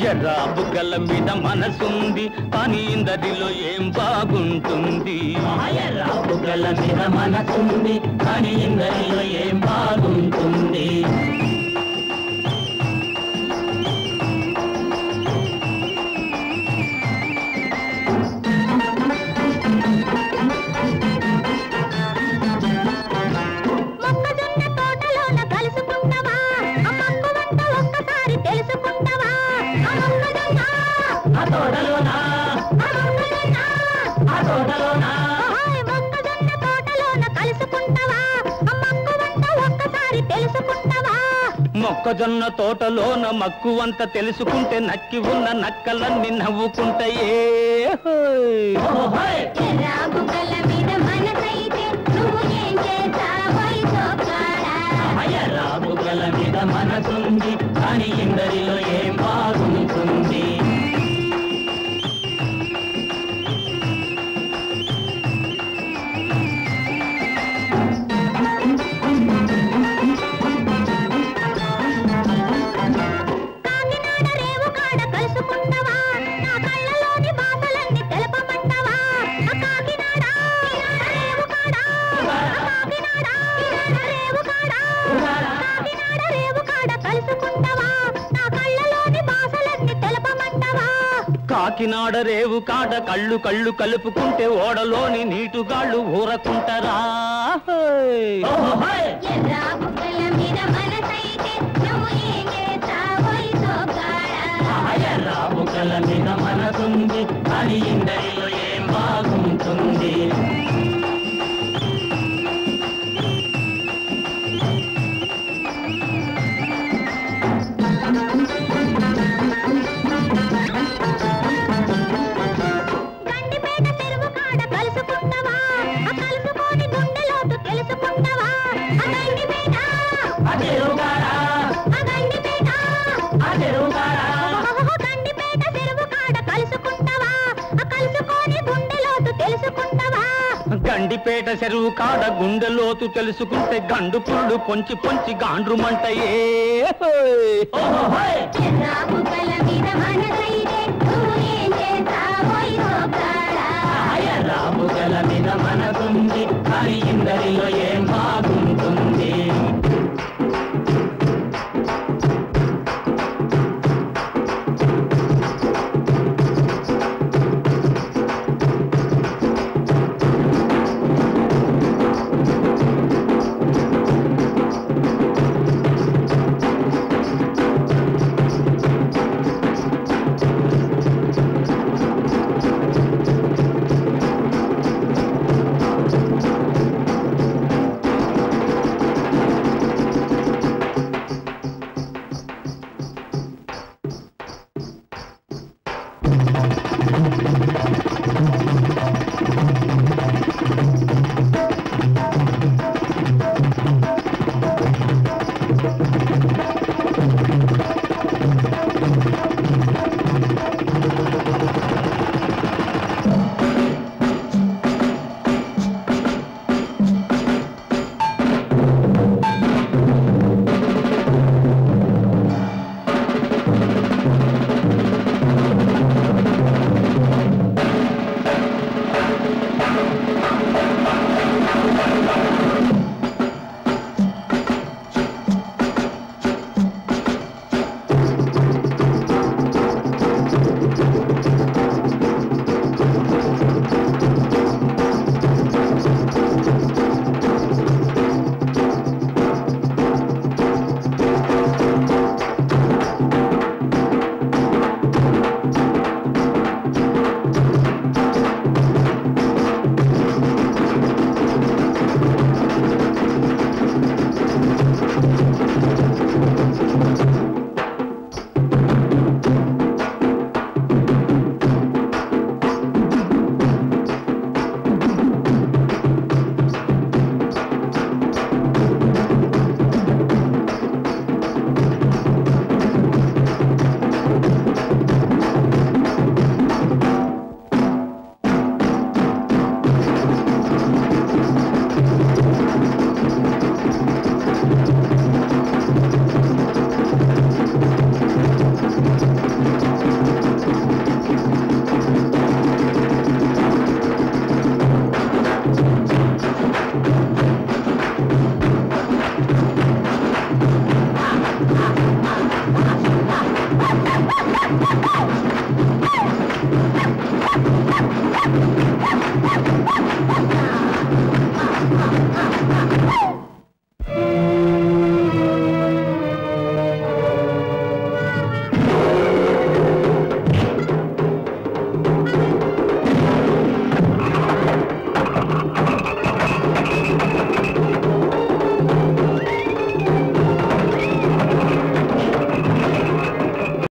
ఎర్ర బుగ్గల మీద మనసుంది కానీ ఇందరిలో ఏం బాగుంటుంది ఎర్ర బుగ్గల మీద మనసుంది కానీ ఇందరిలో ఏం బాగుంటుంది మొక్కజొన్న తోటలోన కలుసుకుంటావా ఆ మక్కువంత ఒక్కసారి తెలుసుకుంటావా ఆ మొక్కజొన్న ఆ తోటలోనా ఆ మొక్కజొన్న ఆ తోటలోనా ఓయ్ మొక్కజొన్న తోటలోన కలుసుకుంటావా ఆ మక్కువంత ఒక్కసారి తెలుసుకుంటావా మొక్కజొన్న తోటలోన మక్కువంత తెలుసుకుంటే నక్కి ఉన్న నక్కలన్నీ నవ్వుకుంటాయే హోయ్. ఓహోయ్ ఎర్ర బుగ్గల మీద మనసైతే నువ్వు ఏం చేస్తావోయ్ సోకాడా ఎర్ర బుగ్గల మీద మనసుంది కానీ ఇందరిలో ఏం బాగుంటుంది కాకినాడ రేవు కాడ కలుసుకుంటావా నా కళ్ళలోని బాసలన్నీ తెలపమంటావా ఆ కాకినాడ రేవు కాడ ఆ కాకినాడ రేవు కాడ కాకినాడ రేవు కాడ కలుసుకుంటావా నా కళ్ళలోని బాసలన్నీ తెలపమంటావా కాకినాడ రేవు కాడ కళ్ళు కళ్ళు కలుపుకుంటే ఓడలోని నీటుగాళ్ళు ఊరకుంటారా హోయ్. ఓహోయ్ ఎర్ర బుగ్గల మీద మనసైతే నువ్వు ఏం చేస్తావోయ్ సోకాడా ఎర్ర బుగ్గల మీద మనసుంది కానీ ఇందరిలో ఏం బాగుంటుంది గండిపేట చెరువు కాడ కలుసుకుంటావా ఆ కలుసుకొని గుండెలోతు తెలుసుకుంటావా ఆ గండిపేట ఆ చెరువుగాడా ఆ గండిపేట ఆ చెరువుగాడా ఓహో, గండిపేట చెరువు కాడ కలుసుకుంటావా ఆ కలుసుకొని గుండెలోతు తెలుసుకుంటావా గండిపేట చెరువు కాడ గుండెలోతు తెలుసుకుంటే గండు పుల్లు పొంచి పొంచి గాండ్రుమంటయే హోయ్. ఓహోయ్ ఎర్ర బుగ్గల మీద మనసైతే నువ్వు ఏం చేస్తావోయ్ సోకాడా ఎర్ర బుగ్గల మీద మనసుంది కానీ ఇందరిలో ఏం బాగుంటుంది ఆ